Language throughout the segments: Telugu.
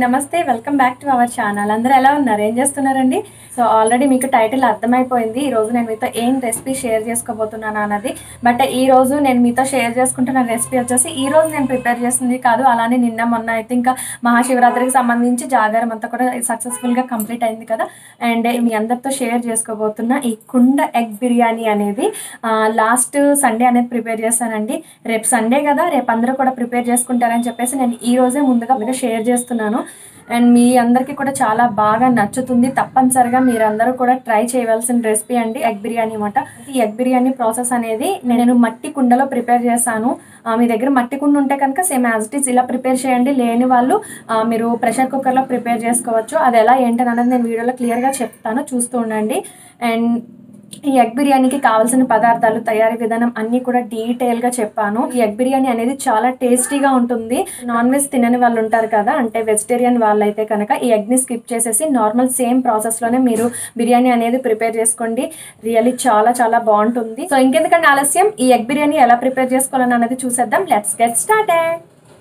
నమస్తే welcome back to our channel అందరూ ఎలా ఉన్నారు ఏం చేస్తున్నారండి సో ఆల్రెడీ మీకు టైటిల్ అర్థమైపోయింది ఈ రోజు నేను మీతో ఏం రెసిపీ షేర్ చేసుకోబోతున్నాను అన్నది బట్ ఈ రోజు నేను మీతో షేర్ చేసుకుంటున్న రెసిపీ వచ్చేసి ఈ రోజు నేను ప్రిపేర్ చేసింది కాదు అలానే నిన్న మొన్న అయితే ఇంకా మహాశివరాత్రికి సంబంధించి జాగారం అంతా కూడా సక్సెస్ఫుల్గా కంప్లీట్ అయింది కదా అండ్ మీ అందరితో షేర్ చేసుకోబోతున్న ఈ కుండ ఎగ్ బిర్యానీ అనేది లాస్ట్ సండే అనేది ప్రిపేర్ చేశానండి రేపు సండే కదా రేపు అందరూ కూడా ప్రిపేర్ చేసుకుంటారని చెప్పేసి నేను ఈ రోజే ముందుగా మీకు షేర్ చేస్తున్నాను అండ్ మీ అందరికీ కూడా చాలా బాగా నచ్చుతుంది తప్పనిసరిగా మీరందరూ కూడా ట్రై చేయవలసిన రెసిపీ అండి ఎగ్ బిర్యానీ అనమాట ఈ ఎగ్ బిర్యానీ ప్రాసెస్ అనేది నేను మట్టి కుండలో ప్రిపేర్ చేశాను ఆ, మీ దగ్గర మట్టి కుండ ఉంటే కనుక సేమ్ యాజ్ ఇట్ ఈస్ ఇలా ప్రిపేర్ చేయండి లేని వాళ్ళు ఆ, మీరు ప్రెషర్ కుక్కర్లో ప్రిపేర్ చేసుకోవచ్చు అది ఎలా ఏంటని అనేది నేను వీడియోలో క్లియర్గా చెప్తాను చూస్తూ ఉండండి అండ్ ఈ ఎగ్ బిర్యానీకి కావాల్సిన పదార్థాలు తయారీ విధానం అన్ని కూడా డీటెయిల్ గా చెప్పాను ఈ ఎగ్ బిర్యానీ అనేది చాలా టేస్టీగా ఉంటుంది నాన్ వెజ్ తినని వాళ్ళు ఉంటారు కదా అంటే వెజిటేరియన్ వాళ్ళైతే కనుక ఈ ఎగ్ ని స్కిప్ చేసేసి నార్మల్ సేమ్ ప్రాసెస్ లోనే మీరు బిర్యానీ అనేది ప్రిపేర్ చేసుకోండి రియల్లీ చాలా చాలా బాగుంటుంది సో ఇంకెందుకంటే ఆలస్యం ఈ ఎగ్ బిర్యానీ ఎలా ప్రిపేర్ చేసుకోవాలని అనేది చూసేద్దాం లెట్స్ గెట్ స్టార్టెడ్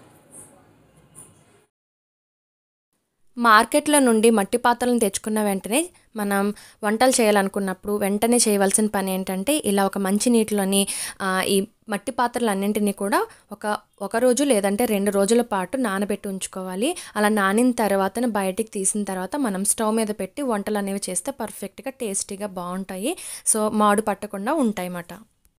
మార్కెట్లో నుండి మట్టి పాత్రలను తెచ్చుకున్న వెంటనే మనం వంటలు చేయాలనుకున్నప్పుడు వెంటనే చేయవలసిన పని ఏంటంటే ఇలా ఒక మంచి నీటిలోని ఆ, ఈ మట్టి పాత్రలన్నింటినీ కూడా ఒక ఒక రోజు లేదంటే రెండు రోజుల పాటు నానబెట్టి ఉంచుకోవాలి అలా నానిన తర్వాత బయటికి తీసిన తర్వాత మనం స్టవ్ మీద పెట్టి వంటలు అనేవి చేస్తే పర్ఫెక్ట్గా టేస్టీగా బాగుంటాయి సో మాడు పట్టకుండా ఉంటాయి అన్నమాట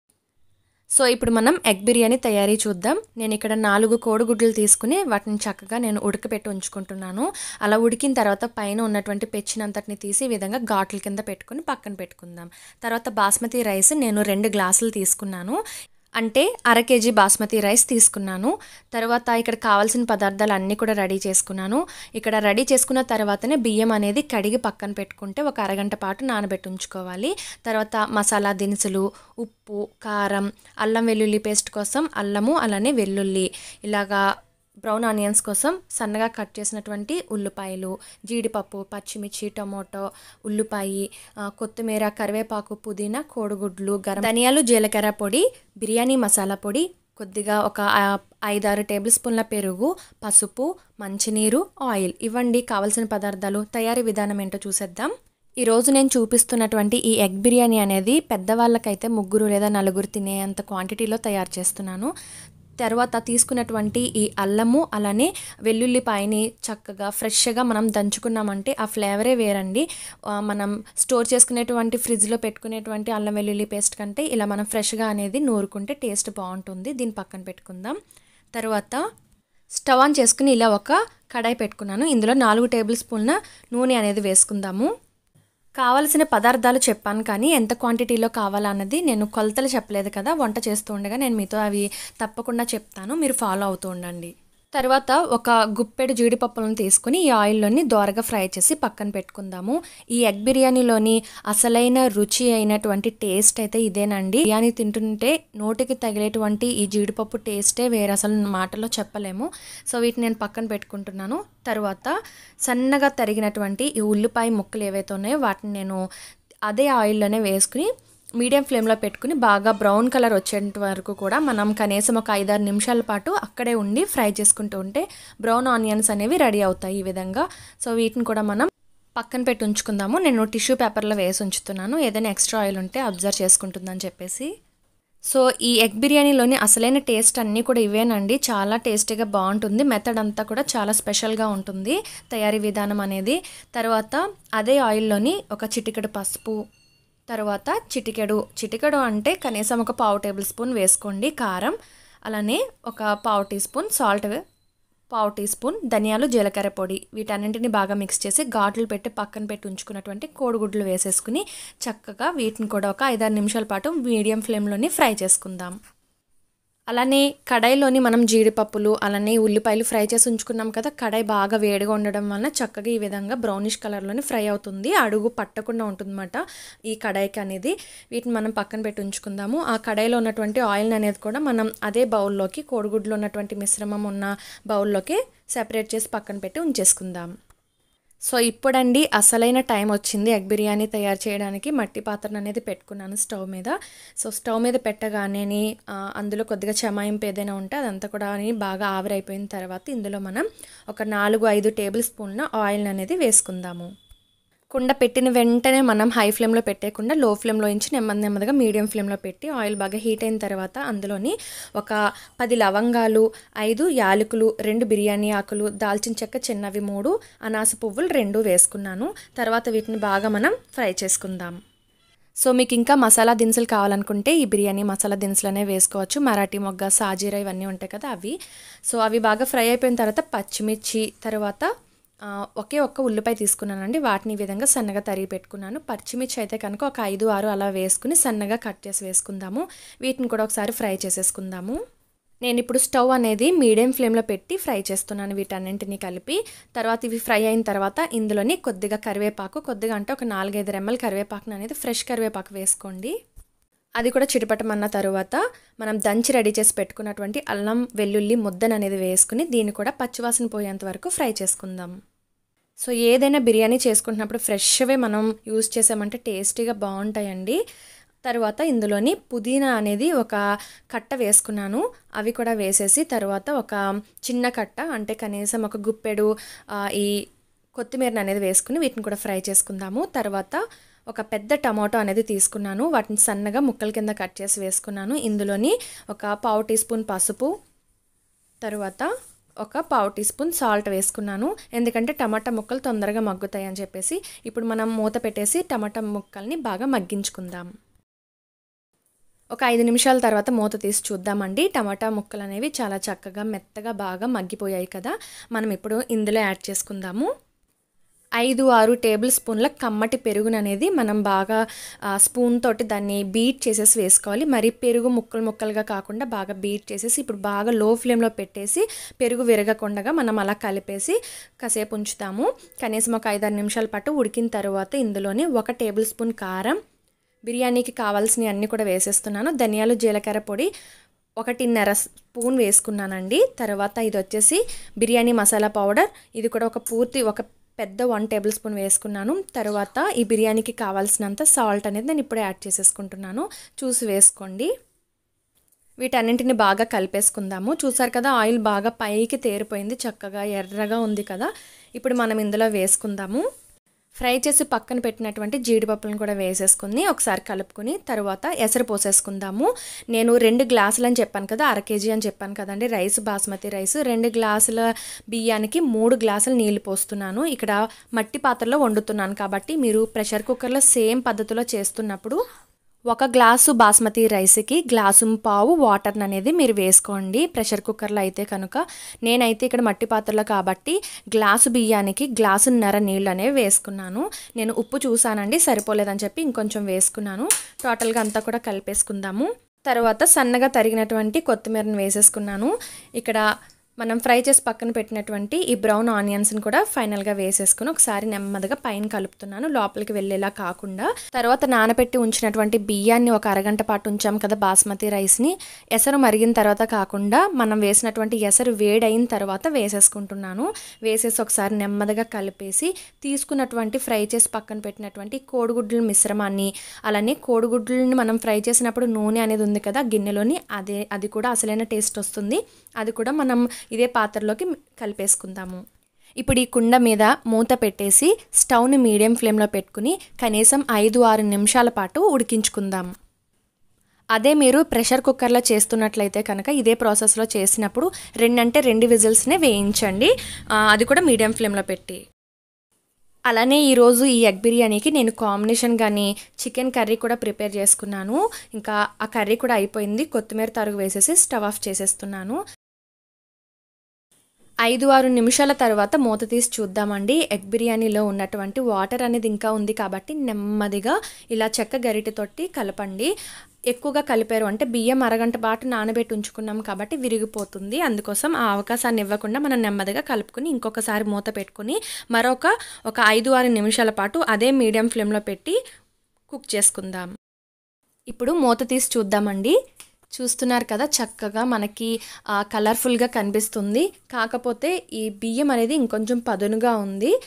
సో ఇప్పుడు మనం ఎగ్ బిర్యానీ తయారీ చూద్దాం నేను ఇక్కడ నాలుగు కోడిగుడ్లు తీసుకుని వాటిని చక్కగా నేను ఉడకపెట్టి ఉంచుకుంటున్నాను అలా ఉడికిన తర్వాత పైన ఉన్నటువంటి పెచ్చినంతటిని తీసి ఈ విధంగా ఘాట్ల కింద పెట్టుకుని పక్కన పెట్టుకుందాం తర్వాత బాస్మతి రైస్ నేను రెండు గ్లాసులు తీసుకున్నాను అంటే అర కేజీ బాస్మతి రైస్ తీసుకున్నాను తర్వాత ఇక్కడ కావాల్సిన పదార్థాలు అన్నీ కూడా రెడీ చేసుకున్నాను ఇక్కడ రెడీ చేసుకున్న తర్వాతనే బియ్యం అనేది కడిగి పక్కన పెట్టుకుంటే ఒక అరగంట పాటు నానబెట్టి ఉంచుకోవాలి తర్వాత మసాలా దినుసులు ఉప్పు కారం అల్లం వెల్లుల్లి పేస్ట్ కోసం అల్లము అలానే వెల్లుల్లి ఇలాగా బ్రౌన్ ఆనియన్స్ కోసం సన్నగా కట్ చేసినటువంటి ఉల్లిపాయలు జీడిపప్పు పచ్చిమిర్చి టొమాటో ఉల్లిపాయ ఆ, కొత్తిమీర కరివేపాకు పుదీనా కోడిగుడ్లు గరం ధనియాలు జీలకర్ర పొడి బిర్యానీ మసాలా పొడి కొద్దిగా ఒక ఆ, ఐదారు టేబుల్ స్పూన్ల పెరుగు పసుపు మంచినీరు ఆయిల్ ఇవ్వండి కావలసిన పదార్థాలు తయారీ విధానం ఏంటో చూసేద్దాం ఈ రోజు నేను చూపిస్తున్నటువంటి ఈ ఎగ్ బిర్యానీ అనేది పెద్దవాళ్ళకైతే ముగ్గురు లేదా నలుగురు తినేంత క్వాంటిటీలో తయారు చేస్తున్నాను తర్వాత తీసుకున్నటువంటి ఈ అల్లము అలానే వెల్లుల్లిపాయని చక్కగా ఫ్రెష్గా మనం దంచుకున్నామంటే ఆ ఫ్లేవరే వేరండి ఆ, మనం స్టోర్ చేసుకునేటువంటి ఫ్రిడ్జ్లో పెట్టుకునేటువంటి అల్లం వెల్లుల్లి పేస్ట్ కంటే ఇలా మనం ఫ్రెష్గా అనేది నూరుకుంటే టేస్ట్ బాగుంటుంది దీన్ని పక్కన పెట్టుకుందాం తర్వాత స్టవ్ ఆన్ చేసుకుని ఇలా ఒక కడాయి పెట్టుకున్నాను ఇందులో నాలుగు టేబుల్ స్పూన్ల నూనె అనేది వేసుకుందాము కావలసిన పదార్థాలు చెప్పాను కానీ ఎంత క్వాంటిటీలో కావాలన్నది నేను కొలతలు చెప్పలేదు కదా వంట చేస్తూ ఉండగా నేను మీతో అవి తప్పకుండా చెప్తాను మీరు ఫాలో అవుతూ ఉండండి తర్వాత ఒక గుప్పెడు జీడిపప్పులను తీసుకుని ఈ ఆయిల్లోని దోరగా ఫ్రై చేసి పక్కన పెట్టుకుందాము ఈ ఎగ్ బిర్యానీలోని అసలైన రుచి అయినటువంటి టేస్ట్ అయితే ఇదేనండి బిర్యానీ తింటుంటే నోటికి తగిలేటువంటి ఈ జీడిపప్పు టేస్టే వేరే అసలు మాటలో చెప్పలేము సో వీటిని నేను పక్కన పెట్టుకుంటున్నాను తర్వాత సన్నగా తరిగినటువంటి ఈ ఉల్లిపాయ ముక్కలు ఏవైతే ఉన్నాయో వాటిని నేను అదే ఆయిల్లోనే వేసుకుని మీడియం ఫ్లేమ్లో పెట్టుకుని బాగా బ్రౌన్ కలర్ వచ్చేంత వరకు కూడా మనం కనీసం ఒక ఐదారు నిమిషాల పాటు అక్కడే ఉండి ఫ్రై చేసుకుంటూ ఉంటే బ్రౌన్ ఆనియన్స్ అనేవి రెడీ అవుతాయి ఈ విధంగా సో వీటిని కూడా మనం పక్కన పెట్టి ఉంచుకుందాము నేను టిష్యూ పేపర్లో వేసి ఉంచుతున్నాను ఏదైనా ఎక్స్ట్రా ఆయిల్ ఉంటే అబ్జర్వ్ చేసుకుంటుందని చెప్పేసి సో ఈ ఎగ్ బిర్యానీలోని అసలైన టేస్ట్ అన్నీ కూడా ఇవేనండి చాలా టేస్టీగా బాగుంటుంది మెథడ్ అంతా కూడా చాలా స్పెషల్గా ఉంటుంది తయారీ విధానం అనేది తర్వాత అదే ఆయిల్లోని ఒక చిటికెడు పసుపు తర్వాత చిటికెడు చిటికెడు అంటే కనీసం ఒక పావు టేబుల్ స్పూన్ వేసుకోండి కారం అలానే ఒక పావు టీ స్పూన్ సాల్ట్ పావు టీ స్పూన్ ధనియాలు జీలకర్ర పొడి వీటన్నింటిని బాగా మిక్స్ చేసి ఘాట్లు పెట్టి పక్కన పెట్టి ఉంచుకున్నటువంటి కోడిగుడ్లు వేసేసుకుని చక్కగా వీటిని కూడా ఒక ఐదారు నిమిషాల పాటు మీడియం ఫ్లేమ్లోని ఫ్రై చేసుకుందాం అలానే కడాయిలోని మనం జీడిపప్పులు అలానే ఉల్లిపాయలు ఫ్రై చేసి ఉంచుకున్నాం కదా కడాయి బాగా వేడిగా ఉండడం వలన చక్కగా ఈ విధంగా బ్రౌనిష్ కలర్లోని ఫ్రై అవుతుంది అడుగు పట్టకుండా ఉంటుందన్నమాట ఈ కడాయికి అనేది వీటిని మనం పక్కన పెట్టి ఉంచుకుందాము ఆ కడాయిలో ఉన్నటువంటి ఆయిల్ అనేది కూడా మనం అదే బౌల్లోకి కోడిగుడ్లో ఉన్నటువంటి మిశ్రమం ఉన్న బౌల్లోకి సెపరేట్ చేసి పక్కన పెట్టి ఉంచేసుకుందాం సో ఇప్పుడండి అసలైన టైం వచ్చింది ఎగ్ బిర్యానీ తయారు చేయడానికి మట్టి పాత్రను అనేది పెట్టుకున్నాను స్టవ్ మీద సో స్టవ్ మీద పెట్టగానే ఆ, అందులో కొద్దిగా చెమాయింపు ఏదైనా ఉంటే అదంతా కూడా బాగా ఆవిరైపోయిన తర్వాత ఇందులో మనం ఒక నాలుగు ఐదు టేబుల్ స్పూన్ల ఆయిల్ అనేది వేసుకుందాము కుండ పెట్టిన వెంటనే మనం హై ఫ్లేమ్లో పెట్టేయకుండా లో ఫ్లేమ్లో ఇంచి నెమ్మది నెమ్మదిగా మీడియం ఫ్లేమ్లో పెట్టి ఆయిల్ బాగా హీట్ అయిన తర్వాత అందులోని ఒక పది లవంగాలు ఐదు యాలకులు రెండు బిర్యానీ ఆకులు దాల్చిన చెక్క చిన్నవి మూడు అనాస పువ్వులు రెండు వేసుకున్నాను తర్వాత వీటిని బాగా మనం ఫ్రై చేసుకుందాం సో మీకు ఇంకా మసాలా దినుసులు కావాలనుకుంటే ఈ బిర్యానీ మసాలా దినుసులనే వేసుకోవచ్చు మరాఠీ మొగ్గ సాజీరా ఇవన్నీ ఉంటాయి కదా అవి సో అవి బాగా ఫ్రై అయిపోయిన తర్వాత పచ్చిమిర్చి తర్వాత ఆ, ఒకే ఒక్క ఉల్లిపాయ తీసుకున్నానండి వాటిని ఈ విధంగా సన్నగా తరిగి పెట్టుకున్నాను పచ్చిమిర్చి అయితే కనుక ఒక ఐదు ఆరు అలా వేసుకుని సన్నగా కట్ చేసి వేసుకుందాము వీటిని కూడా ఒకసారి ఫ్రై చేసేసుకుందాము నేను ఇప్పుడు స్టవ్ అనేది మీడియం ఫ్లేమ్లో పెట్టి ఫ్రై చేస్తున్నాను వీటన్నింటినీ కలిపి తర్వాత ఇవి ఫ్రై అయిన తర్వాత ఇందులోని కొద్దిగా కరివేపాకు కొద్దిగా అంటే ఒక నాలుగైదు రెమ్మల కరివేపాకును అనేది ఫ్రెష్ కరివేపాకు వేసుకోండి అది కూడా చిటపటమన్న తరువాత మనం దంచి రెడీ చేసి పెట్టుకున్నటువంటి అల్లం వెల్లుల్లి ముద్దను అనేది వేసుకుని దీన్ని కూడా పచ్చివాసన పోయేంత వరకు ఫ్రై చేసుకుందాం సో ఏదైనా బిర్యానీ చేసుకుంటున్నప్పుడు ఫ్రెష్వే మనం యూజ్ చేసామంటే టేస్టీగా బాగుంటాయండి తర్వాత ఇందులోని పుదీనా అనేది ఒక కట్ట వేసుకున్నాను అవి కూడా వేసేసి తర్వాత ఒక చిన్న కట్ట అంటే కనీసం ఒక గుప్పెడు ఆ, ఈ కొత్తిమీరని అనేది వేసుకుని వీటిని కూడా ఫ్రై చేసుకుందాము తర్వాత ఒక పెద్ద టమాటో అనేది తీసుకున్నాను వాటిని సన్నగా ముక్కల కింద కట్ చేసి వేసుకున్నాను ఇందులోని ఒక పావు టీ స్పూన్ పసుపు తరువాత ఒక పావు టీ స్పూన్ సాల్ట్ వేసుకున్నాను ఎందుకంటే టమాటా ముక్కలు తొందరగా మగ్గుతాయి అని చెప్పేసి ఇప్పుడు మనం మూత పెట్టేసి టమాటా ముక్కల్ని బాగా మగ్గించుకుందాం ఒక ఐదు నిమిషాల తర్వాత మూత తీసి చూద్దామండి టమాటా ముక్కలు అనేవి చాలా చక్కగా మెత్తగా బాగా మగ్గిపోయాయి కదా మనం ఇప్పుడు ఇందులో యాడ్ చేసుకుందాము ఐదు ఆరు టేబుల్ స్పూన్ల కమ్మటి పెరుగును అనేది మనం బాగా ఆ, స్పూన్ తోటి దాన్ని బీట్ చేసేసి వేసుకోవాలి మరి పెరుగు ముక్కలు ముక్కలుగా కాకుండా బాగా బీట్ చేసేసి ఇప్పుడు బాగా లో ఫ్లేమ్లో పెట్టేసి పెరుగు విరగకుండా మనం అలా కలిపేసి కాసేపు ఉంచుతాము కనీసం ఒక ఐదారు నిమిషాల పాటు ఉడికిన తర్వాత ఇందులోని ఒక టేబుల్ స్పూన్ కారం బిర్యానీకి కావాల్సినవి అన్నీ కూడా వేసేస్తున్నాను ధనియాలు జీలకర్ర పొడి ఒకటిన్నర స్పూన్ వేసుకున్నానండి తర్వాత ఇది వచ్చేసి బిర్యానీ మసాలా పౌడర్ ఇది కూడా ఒక పూర్తి ఒక పెద్ద వన్ టేబుల్ స్పూన్ వేసుకున్నాను తర్వాత ఈ బిర్యానీకి కావాల్సినంత సాల్ట్ అనేది నేను ఇప్పుడే యాడ్ చేసేసుకుంటున్నాను చూసి వేసుకోండి వీటన్నింటిని బాగా కలిపేసుకుందాము చూసారు కదా ఆయిల్ బాగా పైకి తేరిపోయింది చక్కగా ఎర్రగా ఉంది కదా ఇప్పుడు మనం ఇందులో వేసుకుందాము ఫ్రై చేసి పక్కన పెట్టినటువంటి జీడిపప్పులను కూడా వేసేసుకుని ఒకసారి కలుపుకొని తర్వాత ఎసరు పోసేసుకుందాము నేను రెండు గ్లాసులు అని చెప్పాను కదా అర కేజీ అని చెప్పాను కదండి రైస్ బాస్మతి రైస్ రెండు గ్లాసుల బియ్యానికి మూడు గ్లాసులు నీళ్లు పోస్తున్నాను ఇక్కడ మట్టి పాత్రలో వండుతున్నాను కాబట్టి మీరు ప్రెషర్ కుక్కర్లో సేమ్ పద్ధతిలో చేస్తున్నప్పుడు ఒక గ్లాసు బాస్మతి రైస్కి గ్లాసు పావు వాటర్ అనేది మీరు వేసుకోండి ప్రెషర్ కుక్కర్లో అయితే కనుక నేనైతే ఇక్కడ మట్టి పాత్రలో కాబట్టి గ్లాసు బియ్యానికి గ్లాసున్నర నీళ్ళు అనేవి వేసుకున్నాను నేను ఉప్పు చూసానండి సరిపోలేదని చెప్పి ఇంకొంచెం వేసుకున్నాను టోటల్గా అంతా కూడా కలిపేసుకుందాము తర్వాత సన్నగా తరిగినటువంటి కొత్తిమీరను వేసేసుకున్నాను ఇక్కడ మనం ఫ్రై చేసి పక్కన పెట్టినటువంటి ఈ బ్రౌన్ ఆనియన్స్ని కూడా ఫైనల్గా వేసేసుకుని ఒకసారి నెమ్మదిగా పైన కలుపుతున్నాను లోపలికి వెళ్ళేలా కాకుండా తర్వాత నానబెట్టి ఉంచినటువంటి బియ్యాన్ని ఒక అరగంట పాటు ఉంచాం కదా బాస్మతి రైస్ని ఎసరు మరిగిన తర్వాత కాకుండా మనం వేసినటువంటి ఎసరు వేడైన తర్వాత వేసేసుకుంటున్నాను వేసేసి ఒకసారి నెమ్మదిగా కలిపేసి తీసుకున్నటువంటి ఫ్రై చేసి పక్కన పెట్టినటువంటి కోడిగుడ్ల మిశ్రమాన్ని అలానే కోడిగుడ్లని మనం ఫ్రై చేసినప్పుడు నూనె అనేది ఉంది కదా గిన్నెలోని అదే అది కూడా అసలైన టేస్ట్ వస్తుంది అది కూడా మనం ఇదే పాత్రలోకి కలిపేసుకుందాము ఇప్పుడు ఈ కుండ మీద మూత పెట్టేసి స్టవ్ని మీడియం ఫ్లేమ్లో పెట్టుకుని కనీసం ఐదు ఆరు నిమిషాల పాటు ఉడికించుకుందాం అదే మీరు ప్రెషర్ కుక్కర్లో చేస్తున్నట్లయితే కనుక ఇదే ప్రాసెస్లో చేసినప్పుడు రెండంటే రెండు విజిల్స్నే వేయించండి ఆ, అది కూడా మీడియం ఫ్లేమ్లో పెట్టి అలానే ఈరోజు ఈ ఎగ్ బిర్యానీకి నేను కాంబినేషన్ కానీ చికెన్ కర్రీ కూడా ప్రిపేర్ చేసుకున్నాను ఇంకా ఆ కర్రీ కూడా అయిపోయింది కొత్తిమీర తరుగు వేసేసి స్టవ్ ఆఫ్ చేసేస్తున్నాను ఐదు ఆరు నిమిషాల తర్వాత మూత తీసి చూద్దామండి ఎగ్ బిర్యానీలో ఉన్నటువంటి వాటర్ అనేది ఇంకా ఉంది కాబట్టి నెమ్మదిగా ఇలా చెక్క గరిటెతోటి కలపండి ఎక్కువగా కలిపారు అంటే బియ్యం అరగంట పాటు నానబెట్టి ఉంచుకున్నాం కాబట్టి విరిగిపోతుంది అందుకోసం ఆ అవకాశాన్ని ఇవ్వకుండా మనం నెమ్మదిగా కలుపుకొని ఇంకొకసారి మూత పెట్టుకొని మరొక ఒక ఐదు ఆరు నిమిషాల పాటు అదే మీడియం ఫ్లేమ్లో పెట్టి కుక్ చేసుకుందాం ఇప్పుడు మూత తీసి చూద్దామండి చూస్తున్నారు కదా చక్కగా మనకి కలర్ఫుల్గా కనిపిస్తుంది కాకపోతే ఈ బియ్యం అనేది ఇంకొంచెం పదునుగా ఉంది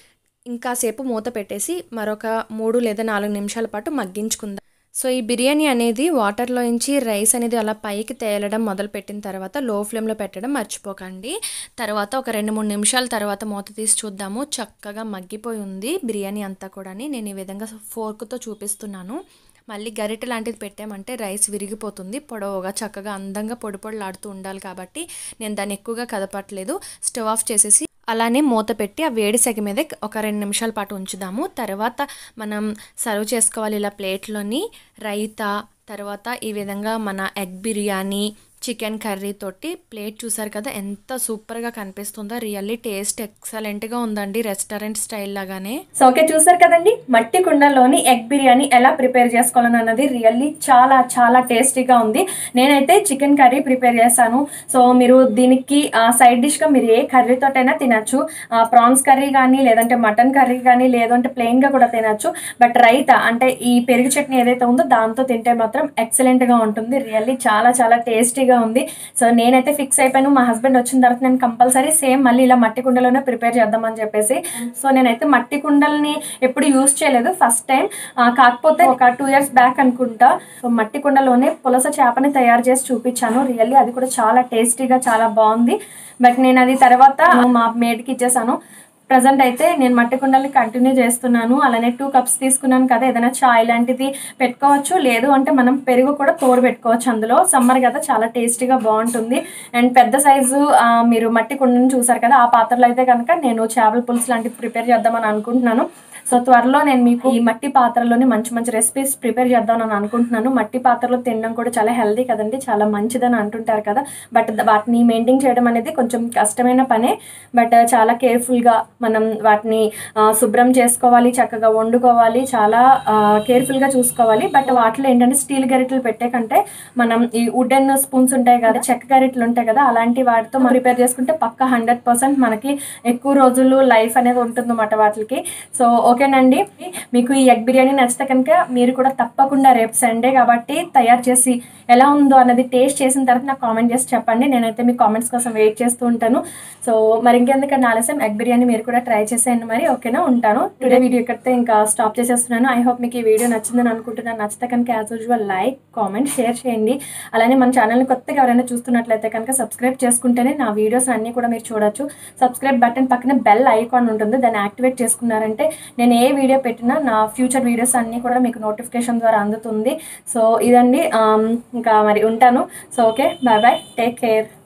ఇంకాసేపు మూత పెట్టేసి మరొక మూడు లేదా నాలుగు నిమిషాల పాటు మగ్గించుకుందాం సో ఈ బిర్యానీ అనేది వాటర్లో నుంచి రైస్ అనేది అలా పైకి తేలడం మొదలుపెట్టిన తర్వాత లో ఫ్లేమ్లో పెట్టడం మర్చిపోకండి తర్వాత ఒక రెండు మూడు నిమిషాల తర్వాత మూత తీసి చూద్దాము చక్కగా మగ్గిపోయి ఉంది బిర్యానీ అంతా కూడా నేను ఈ విధంగా ఫోర్క్తో చూపిస్తున్నాను మళ్ళీ గరిటె లాంటిది పెట్టామంటే రైస్ విరిగిపోతుంది పొడవుగా చక్కగా అందంగా పొడి పొడిలాడుతూ ఉండాలి కాబట్టి నేను దాన్ని ఎక్కువగా కదపట్లేదు స్టవ్ ఆఫ్ చేసేసి అలానే మూత పెట్టి ఆ వేడి సెగ మీద ఒక రెండు నిమిషాల పాటు ఉంచుదాము తర్వాత మనం సర్వ్ చేసుకోవాలి ఇలా ప్లేట్లోని రైతా తర్వాత ఈ విధంగా మన ఎగ్ బిర్యానీ చికెన్ కర్రీ తోటి ప్లేట్ చూసారు కదా ఎంత సూపర్గా కనిపిస్తుందో రియల్లీ టేస్ట్ ఎక్సలెంట్గా ఉందండి రెస్టారెంట్ స్టైల్ లాగానే సో ఓకే చూసారు కదండి మట్టి కుండలోని ఎగ్ బిర్యానీ ఎలా ప్రిపేర్ చేసుకోవాలని అన్నది రియల్లీ చాలా చాలా టేస్టీగా ఉంది నేనైతే చికెన్ కర్రీ ప్రిపేర్ చేశాను సో మీరు దీనికి సైడ్ డిష్గా మీరు ఏ కర్రీతోటైనా తినచ్చు ప్రాన్స్ కర్రీ కానీ లేదంటే మటన్ కర్రీ కానీ లేదంటే ప్లెయిన్గా కూడా తినచ్చు బట్ రైతా అంటే ఈ పెరుగు చట్నీ ఏదైతే ఉందో దాంతో తింటే మాత్రం ఎక్సలెంట్గా ఉంటుంది రియల్లీ చాలా చాలా టేస్టీగా ఉంది సో నేనైతే ఫిక్స్ అయిపోయాను మా హస్బెండ్ వచ్చిన తర్వాత నేను కంపల్సరీ సేమ్ మళ్ళీ ఇలా మట్టి కుండలోనే ప్రిపేర్ చేద్దామని చెప్పేసి సో నేనైతే మట్టి కుండల్ని ఎప్పుడు యూస్ చేయలేదు ఫస్ట్ టైం కాకపోతే ఒక టూ ఇయర్స్ బ్యాక్ అనుకుంటా సో మట్టి కుండలోనే పులస చేపని తయారు చేసి చూపించాను రియల్లీ అది కూడా చాలా టేస్టీగా చాలా బాగుంది బట్ నేను అది తర్వాత మా మేడ్కి ఇచ్చేసాను ప్రజెంట్ అయితే నేను మట్టి కుండల్ని కంటిన్యూ చేస్తున్నాను అలానే టూ కప్స్ తీసుకున్నాను కదా ఏదైనా చాయ్ లాంటిది పెట్టుకోవచ్చు లేదు అంటే మనం పెరుగు కూడా తోడు పెట్టుకోవచ్చు అందులో సమ్మర్ కదా చాలా టేస్టీగా బాగుంటుంది అండ్ పెద్ద సైజు మీరు మట్టి కుండని చూసారు కదా ఆ పాత్రలో అయితే కనుక నేను చేపల పులుసు లాంటివి ప్రిపేర్ చేద్దామని అనుకుంటున్నాను సో త్వరలో నేను మీకు ఈ మట్టి పాత్రలోని మంచి మంచి రెసిపీస్ ప్రిపేర్ చేద్దామని అనుకుంటున్నాను మట్టి పాత్రలో తినడం కూడా చాలా హెల్దీ కదండి చాలా మంచిదని అంటుంటారు కదా బట్ వాటిని మెయింటైన్ చేయడం అనేది కొంచెం కష్టమైన పనే బట్ చాలా కేర్ఫుల్గా మనం వాటిని ఆ, శుభ్రం చేసుకోవాలి చక్కగా వండుకోవాలి చాలా కేర్ఫుల్గా చూసుకోవాలి బట్ వాటిలో ఏంటంటే స్టీల్ గరిటెలు పెట్టే కంటే మనం ఈ వుడెన్ స్పూన్స్ ఉంటాయి కదా చెక్క గరిటెలు ఉంటాయి కదా అలాంటి వాటితో మనం ప్రిపేర్ చేసుకుంటే పక్క హండ్రెడ్ పర్సెంట్ మనకి ఎక్కువ రోజులు లైఫ్ అనేది ఉంటుందన్నమాట వాటికి సో ఓకేనండి మీకు ఈ ఎగ్ బిర్యానీ నచ్చితే కనుక మీరు కూడా తప్పకుండా రేపు సండే కాబట్టి తయారు చేసి ఎలా ఉందో అన్నది టేస్ట్ చేసిన తర్వాత నాకు కామెంట్ చేసి చెప్పండి నేనైతే మీ కామెంట్స్ కోసం వెయిట్ చేస్తూ ఉంటాను సో మరి ఇంకెందుకంటే ఆలస్యం ఎగ్ బిర్యానీ మీరు కూడా ట్రై చేసేయండి మరి ఓకేనా ఉంటాను టుడే వీడియో ఇక్కడితే ఇంకా స్టాప్ చేసేస్తున్నాను ఐ హోప్ మీకు ఈ వీడియో నచ్చిందని అనుకుంటున్నాను నచ్చితే కనుక as usual like comment share చేయండి అలానే మన ఛానల్ని కొత్తగా ఎవరైనా చూస్తున్నట్లయితే కనుక సబ్స్క్రైబ్ చేసుకుంటేనే నా వీడియోస్ అన్నీ కూడా మీరు చూడొచ్చు సబ్స్క్రైబ్ బటన్ పక్కన బెల్ ఐకాన్ ఉంటుంది దాన్ని యాక్టివేట్ చేసుకున్నారంటే నేను ఏ వీడియో పెట్టినా నా ఫ్యూచర్ వీడియోస్ అన్నీ కూడా మీకు నోటిఫికేషన్ ద్వారా అందుతుంది సో ఇదండి ఆమ్, ఇంకా మరి ఉంటాను so okay bye bye take care